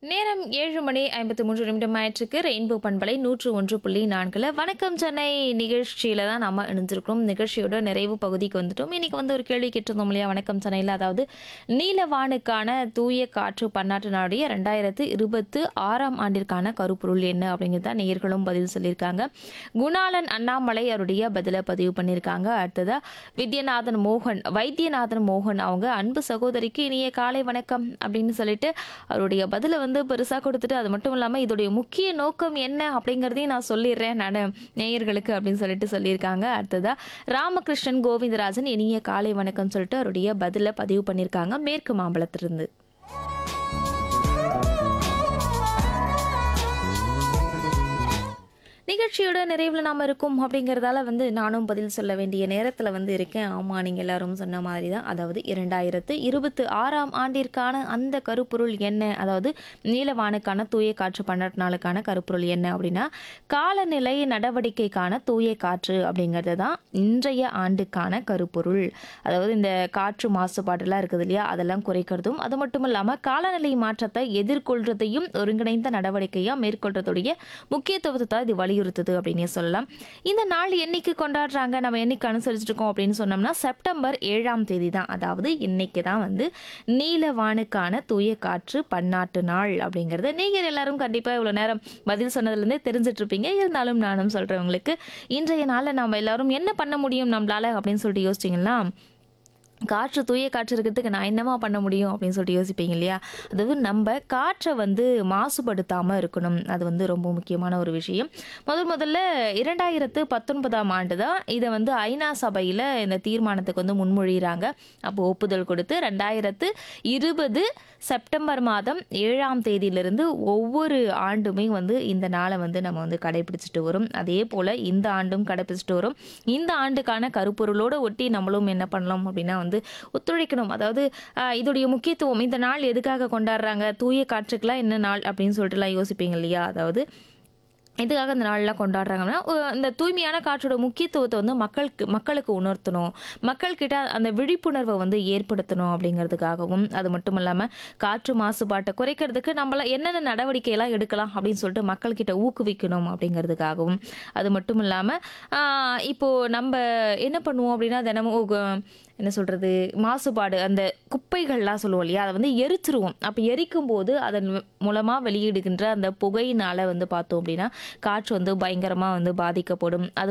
நேரம் ஏழு மணி ஐம்பத்தி மூன்று நிமிடம் ஆயிற்றுக்கு ரெயின்போ பண்பலை நூற்று ஒன்று புள்ளி நான்கில் வணக்கம் சென்னை நிகழ்ச்சியில் தான் நம்ம இணைஞ்சிருக்கிறோம் நிகழ்ச்சியோட நிறைவு பகுதிக்கு வந்துட்டோம் இன்னைக்கு வந்து ஒரு கேள்வி கேட்டிருந்தோம் இல்லையா வணக்கம் சென்னையில் அதாவது நீலவானுக்கான தூய காற்று பன்னாட்டு நாடைய ரெண்டாயிரத்து இருபத்து ஆறாம் ஆண்டிற்கான கருப்பொருள் என்ன அப்படிங்கிறது தான் நேயர்களும் பதில் சொல்லியிருக்காங்க குணாளன் அண்ணாமலை அவருடைய பதிலை பதிவு பண்ணியிருக்காங்க அடுத்ததா வித்யநாதன் மோகன் வைத்தியநாதன் மோகன் அவங்க அன்பு சகோதரிக்கு இனிய காலை வணக்கம் அப்படின்னு சொல்லிட்டு அவருடைய பதிலை வந்து பெருசாக கொடுத்துட்டு அது மட்டும் இல்லாமல் இதோடைய முக்கிய நோக்கம் என்ன அப்படிங்கிறதையும் நான் சொல்லிடுறேன் நான் நேயர்களுக்கு அப்படின்னு சொல்லிட்டு சொல்லியிருக்காங்க அடுத்ததா ராமகிருஷ்ணன் கோவிந்தராஜன் இனிய காலை வணக்கம் சொல்லிட்டு அவருடைய பதிலை பதிவு பண்ணியிருக்காங்க மேற்கு மாம்பலத்திலிருந்து நிகழ்ச்சியோட நிறைவில் நாம் இருக்கோம் அப்படிங்கிறதால வந்து நானும் பதில் சொல்ல வேண்டிய நேரத்தில் வந்து இருக்கேன் ஆமாம் நீங்கள் எல்லாரும் சொன்ன மாதிரி தான் அதாவது இரண்டாயிரத்து இருபத்து ஆறாம் ஆண்டிற்கான அந்த கருப்பொருள் என்ன அதாவது நீலவானுக்கான தூய காற்று பன்னெண்டு நாளுக்கான கருப்பொருள் என்ன அப்படின்னா காலநிலை நடவடிக்கைக்கான தூய காற்று அப்படிங்கிறது தான் இன்றைய ஆண்டுக்கான கருப்பொருள் அதாவது இந்த காற்று மாசுபாடுலாம் இருக்குது இல்லையா அதெல்லாம் குறைக்கிறதும் அது மட்டும் இல்லாமல் காலநிலை மாற்றத்தை எதிர்கொள்றதையும் ஒருங்கிணைந்த நடவடிக்கையாக மேற்கொள்றதுடைய முக்கியத்துவத்தை தான் இது வலியுறுத்துது அப்படின்னே சொல்லலாம் இந்த நாள் என்னைக்கு கொண்டாடுறாங்க நம்ம என்னைக்கு அனுசரிச்சுட்டு இருக்கோம் அப்படின்னு சொன்னோம்னா செப்டம்பர் ஏழாம் தேதி தான் அதாவது இன்னைக்கு தான் வந்து நீலவானுக்கான தூய காற்று பன்னாட்டு நாள் அப்படிங்கிறது நீங்கள் எல்லாரும் கண்டிப்பாக இவ்வளோ நேரம் பதில் சொன்னதுலேருந்தே தெரிஞ்சிட்டு இருப்பீங்க இருந்தாலும் நானும் சொல்கிறேன் உங்களுக்கு இன்றைய நாளில் நம்ம எல்லாரும் என்ன பண்ண முடியும் நம்மளால அப்படின்னு சொல்லிட்டு யோசிச்சிங்கன்னா காற்று தூய காற்று இருக்கிறதுக்கு நான் என்னமா பண்ண முடியும் அப்படின்னு சொல்லிட்டு யோசிப்பீங்க இல்லையா அதாவது நம்ம காற்றை வந்து மாசுபடுத்தாமல் இருக்கணும் அது வந்து ரொம்ப முக்கியமான ஒரு விஷயம் முதல் முதல்ல இரண்டாயிரத்து பத்தொன்பதாம் ஆண்டு தான் இதை வந்து ஐநா சபையில் இந்த தீர்மானத்துக்கு வந்து முன்மொழிகிறாங்க அப்போ ஒப்புதல் கொடுத்து ரெண்டாயிரத்து இருபது செப்டம்பர் மாதம் ஏழாம் தேதியிலிருந்து ஒவ்வொரு ஆண்டுமே வந்து இந்த நாளை வந்து நம்ம வந்து கடைபிடிச்சிட்டு வரும் அதே போல் இந்த ஆண்டும் கடைபிடிச்சிட்டு வரும் இந்த ஆண்டுக்கான கருப்பொருளோடு ஒட்டி நம்மளும் என்ன பண்ணலாம் அப்படின்னா வந்து ஒத்துழைக்கணும் அதாவது ஆஹ், இதோடைய முக்கியத்துவம் இந்த நாள் எதுக்காக கொண்டாடுறாங்க தூய காற்றுக்கெல்லாம் என்ன நாள் அப்படின்னு சொல்லிட்டுலாம் யோசிப்பீங்க இல்லையா அதாவது எதுக்காக இந்த நாள்லாம் கொண்டாடுறாங்கன்னா ஒ- இந்த தூய்மையான காற்றோட முக்கியத்துவத்தை வந்து மக்களுக்கு மக்களுக்கு உணர்த்தணும் மக்கள்கிட்ட அந்த விழிப்புணர்வை வந்து ஏற்படுத்தணும் அப்படிங்கிறதுக்காகவும் அது மட்டும் இல்லாமல் காற்று மாசுபாட்டை குறைக்கிறதுக்கு நம்மள என்னென்ன நடவடிக்கையெல்லாம் எடுக்கலாம் அப்படின்னு சொல்லிட்டு மக்கள்கிட்ட ஊக்குவிக்கணும் அப்படிங்கிறதுக்காகவும் அது மட்டும் இல்லாமல் இப்போது நம்ம என்ன பண்ணுவோம் அப்படின்னா தினமும் உக- என்ன சொல்கிறது மாசுபாடு அந்த குப்பைகள்லாம் சொல்லுவோம் இல்லையா அதை வந்து எரிச்சிருவோம் அப்போ எரிக்கும் போது அதன் மூலமாக வெளியிடுகின்ற அந்த புகையினால் வந்து பார்த்தோம் அப்படின்னா காற்று வந்து பயங்கரமாக வந்து பாதிக்கப்படும் அது